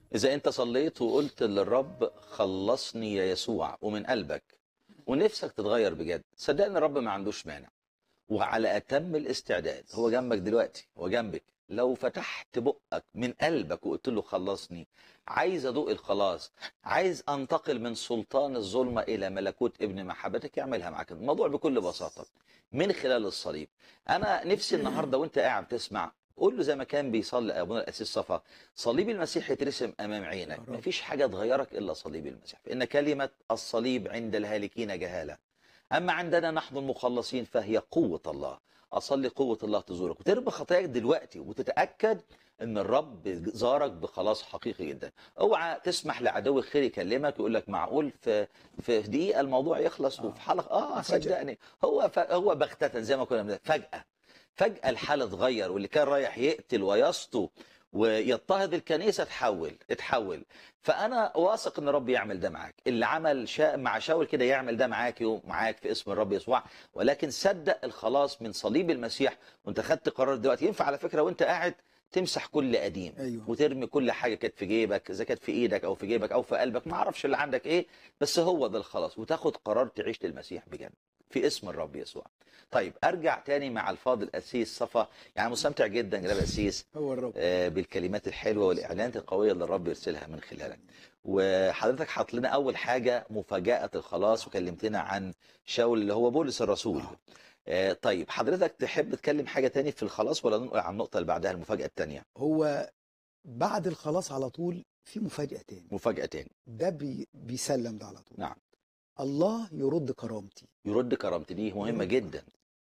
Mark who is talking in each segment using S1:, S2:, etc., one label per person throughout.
S1: إذا أنت صليت وقلت للرب خلصني يا يسوع ومن قلبك ونفسك تتغير بجد صدقني الرب ما عندوش مانع وعلى أتم الاستعداد هو جنبك دلوقتي هو جنبك لو فتحت بقك من قلبك وقلت له خلصني عايز أدوق الخلاص عايز أنتقل من سلطان الظلمة إلى ملكوت ابن محبتك يعملها معاك الموضوع بكل بساطة من خلال الصليب أنا نفسي النهاردة وأنت قاعد تسمع قول له زي ما كان بيصلي ابونا الاسيس صفا صليب المسيح يترسم امام عينك
S2: يا رب.
S1: مفيش حاجه تغيرك الا صليب المسيح فان كلمه الصليب عند الهالكين جهاله اما عندنا نحن المخلصين فهي قوه الله اصلي قوه الله تزورك وترمي خطاياك دلوقتي وتتاكد ان الرب زارك بخلاص حقيقي جدا اوعى تسمح لعدو الخير يكلمك يقول لك معقول في في دقيقه الموضوع يخلص
S2: آه.
S1: وفي حلقه اه
S2: مفاجأة.
S1: صدقني هو ف... هو بغتة زي ما كنا بنقول فجاه فجأة الحال اتغير واللي كان رايح يقتل ويسطو ويضطهد الكنيسة اتحول اتحول فأنا واثق إن رب يعمل ده معاك اللي عمل شا... مع شاول كده يعمل ده معاك يوم معاك في اسم الرب يسوع ولكن صدق الخلاص من صليب المسيح وانت خدت قرار دلوقتي ينفع على فكرة وانت قاعد تمسح كل قديم
S2: ايوه
S1: وترمي كل حاجه كانت في جيبك اذا كانت في ايدك او في جيبك او في قلبك ما اعرفش اللي عندك ايه بس هو ده الخلاص وتاخد قرار تعيش للمسيح بجد في اسم الرب يسوع طيب ارجع تاني مع الفاضل اسيس صفا يعني مستمتع جدا جناب اسيس
S2: هو الرب
S1: آه، بالكلمات الحلوه والاعلانات القويه اللي الرب يرسلها من خلالك وحضرتك حاط لنا اول حاجه مفاجاه الخلاص وكلمتنا عن شاول اللي هو بولس الرسول
S2: آه.
S1: آه، طيب حضرتك تحب تتكلم حاجه تاني في الخلاص ولا ننقل على النقطه اللي بعدها المفاجاه التانيه
S2: هو بعد الخلاص على طول في مفاجأة تاني
S1: مفاجاه تاني
S2: ده بي بيسلم ده على طول
S1: نعم.
S2: الله يرد كرامتي
S1: يرد كرامتي دي مهمه
S2: يرد
S1: جدا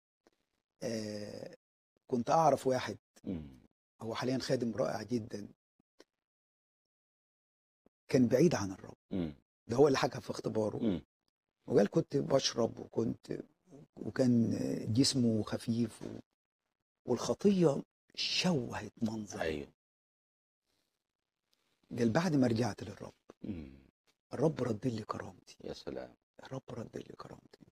S2: آه كنت أعرف واحد
S1: مم.
S2: هو حاليا خادم رائع جدا كان بعيد عن الرب
S1: مم.
S2: ده هو اللي حكى في اختباره
S1: مم.
S2: وقال كنت بشرب وكنت وكان جسمه خفيف و... والخطية شوهت منظر
S1: ايوه
S2: قال بعد ما رجعت للرب
S1: مم.
S2: الرب رد لي كرامتي
S1: يا سلام
S2: الرب رد لي كرامتي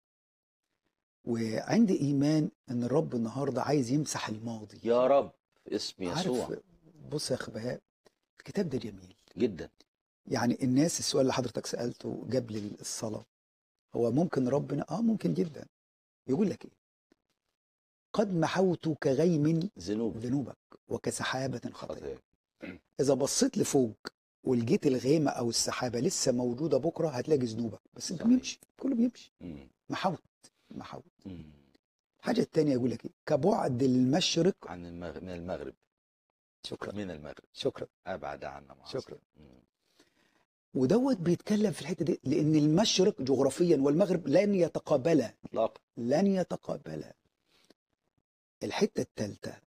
S2: وعندي ايمان ان الرب النهارده عايز يمسح الماضي
S1: يا رب في اسم يسوع
S2: عارف بص يا اخ بهاء الكتاب ده جميل
S1: جدا
S2: يعني الناس السؤال اللي حضرتك سالته قبل الصلاه هو ممكن ربنا اه ممكن جدا يقول لك ايه قد محوت كغيم
S1: ذنوب
S2: ذنوبك وكسحابه خطايا
S1: خطايا
S2: اذا بصيت لفوق ولقيت الغيمه او السحابه لسه موجوده بكره هتلاقي ذنوبك بس انت
S1: صحيح.
S2: بيمشي كله بيمشي
S1: مم.
S2: محوت محوت
S1: مم.
S2: الحاجه الثانيه يقول لك ايه كبعد المشرق
S1: عن المغ... من المغرب
S2: شكرا
S1: من المغرب
S2: شكرا
S1: ابعد عنا معاصي
S2: شكرا.
S1: مم.
S2: ودوت بيتكلم في الحته دي لان المشرق جغرافيا والمغرب لن يتقابلا
S1: اطلاقا
S2: لن يتقابلا الحته الثالثه